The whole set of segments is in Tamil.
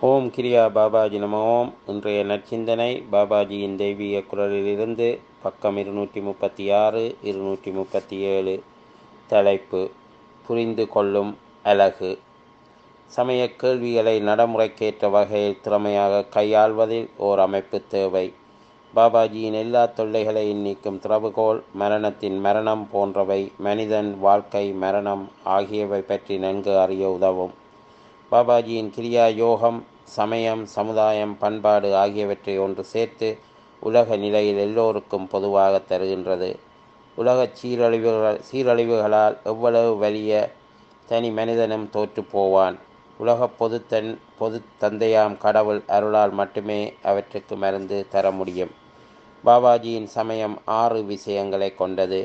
ஓம் கிரியா பாபாஜி நம ஓம் இன்றைய நற்சிந்தனை பாபாஜியின் தெய்வீக குரலிலிருந்து பக்கம் இருநூற்றி முப்பத்தி ஆறு இருநூற்றி முப்பத்தி ஏழு தலைப்பு புரிந்து கொள்ளும் அழகு சமய கேள்விகளை நடைமுறைக்கேற்ற வகையில் திறமையாக கையாள்வதில் ஓர் அமைப்பு தேவை பாபாஜியின் எல்லா தொல்லைகளையும் நீக்கும் திறவுகோல் மரணத்தின் மரணம் போன்றவை மனிதன் வாழ்க்கை மரணம் ஆகியவை பற்றி நன்கு அறிய உதவும் பாபாஜியின் கிரியா யோகம் சமயம் சமுதாயம் பண்பாடு ஆகியவற்றை ஒன்று சேர்த்து உலக நிலையில் எல்லோருக்கும் பொதுவாக தருகின்றது உலகச் சீரழிவுகள் சீரழிவுகளால் எவ்வளவு வலிய தனி மனிதனும் தோற்று போவான் உலக பொதுத்தன் பொது தந்தையாம் கடவுள் அருளால் மட்டுமே அவற்றுக்கு மருந்து தர முடியும் பாபாஜியின் சமயம் ஆறு விஷயங்களை கொண்டது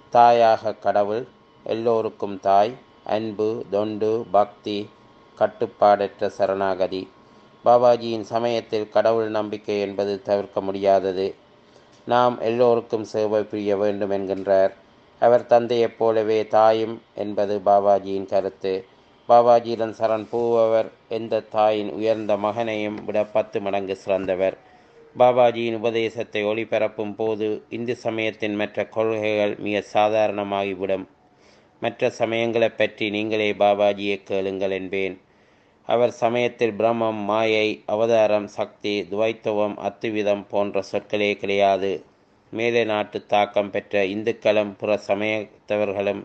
தாயாக கடவுள் எல்லோருக்கும் தாய் அன்பு தொண்டு பக்தி கட்டுப்பாடற்ற சரணாகதி பாபாஜியின் சமயத்தில் கடவுள் நம்பிக்கை என்பது தவிர்க்க முடியாதது நாம் எல்லோருக்கும் சேவை புரிய வேண்டும் என்கின்றார் அவர் தந்தையைப் போலவே தாயும் என்பது பாபாஜியின் கருத்து பாபாஜியிடம் சரண் பூவவர் எந்த தாயின் உயர்ந்த மகனையும் விட பத்து மடங்கு சிறந்தவர் பாபாஜியின் உபதேசத்தை ஒளிபரப்பும் போது இந்து சமயத்தின் மற்ற கொள்கைகள் மிக சாதாரணமாகிவிடும் மற்ற சமயங்களைப் பற்றி நீங்களே பாபாஜியை கேளுங்கள் என்பேன் அவர் சமயத்தில் பிரம்மம் மாயை அவதாரம் சக்தி துவைத்துவம் அத்துவிதம் போன்ற சொற்களே கிடையாது மேலை நாட்டு தாக்கம் பெற்ற இந்துக்களும் புற சமயத்தவர்களும்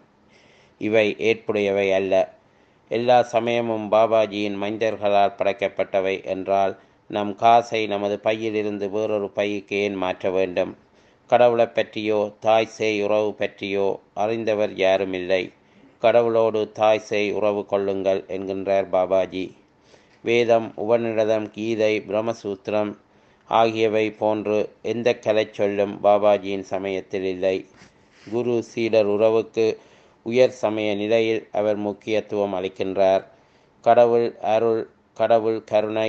இவை ஏற்புடையவை அல்ல எல்லா சமயமும் பாபாஜியின் மைந்தர்களால் படைக்கப்பட்டவை என்றால் நம் காசை நமது பையிலிருந்து வேறொரு பைக்கு ஏன் மாற்ற வேண்டும் கடவுளை பற்றியோ தாய் சேய் உறவு பற்றியோ அறிந்தவர் யாரும் இல்லை கடவுளோடு தாய் சேய் உறவு கொள்ளுங்கள் என்கின்றார் பாபாஜி வேதம் உபநிடதம் கீதை பிரம்மசூத்திரம் ஆகியவை போன்று எந்த கலை சொல்லும் பாபாஜியின் சமயத்தில் இல்லை குரு சீடர் உறவுக்கு உயர் சமய நிலையில் அவர் முக்கியத்துவம் அளிக்கின்றார் கடவுள் அருள் கடவுள் கருணை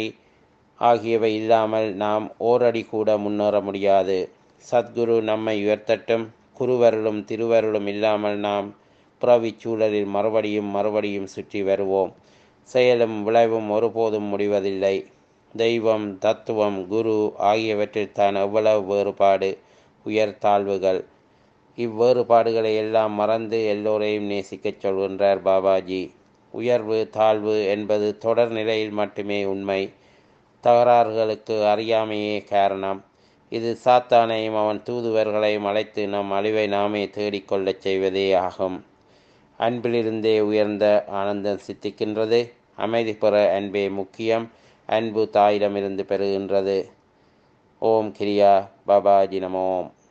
ஆகியவை இல்லாமல் நாம் ஓரடி கூட முன்னேற முடியாது சத்குரு நம்மை உயர்த்தட்டும் குருவருளும் திருவருளும் இல்லாமல் நாம் புறவி சூழலில் மறுபடியும் மறுபடியும் சுற்றி வருவோம் செயலும் விளைவும் ஒருபோதும் முடிவதில்லை தெய்வம் தத்துவம் குரு ஆகியவற்றில் தான் எவ்வளவு வேறுபாடு உயர் தாழ்வுகள் இவ்வேறுபாடுகளை எல்லாம் மறந்து எல்லோரையும் நேசிக்கச் சொல்கின்றார் பாபாஜி உயர்வு தாழ்வு என்பது தொடர் நிலையில் மட்டுமே உண்மை தகராறுகளுக்கு அறியாமையே காரணம் இது சாத்தானையும் அவன் தூதுவர்களையும் அழைத்து நம் அழிவை நாமே தேடிக்கொள்ளச் செய்வதே ஆகும் அன்பிலிருந்தே உயர்ந்த ஆனந்தம் சித்திக்கின்றது அமைதி பெற அன்பே முக்கியம் அன்பு தாயிடமிருந்து பெறுகின்றது ஓம் கிரியா பாபாஜி நமோம்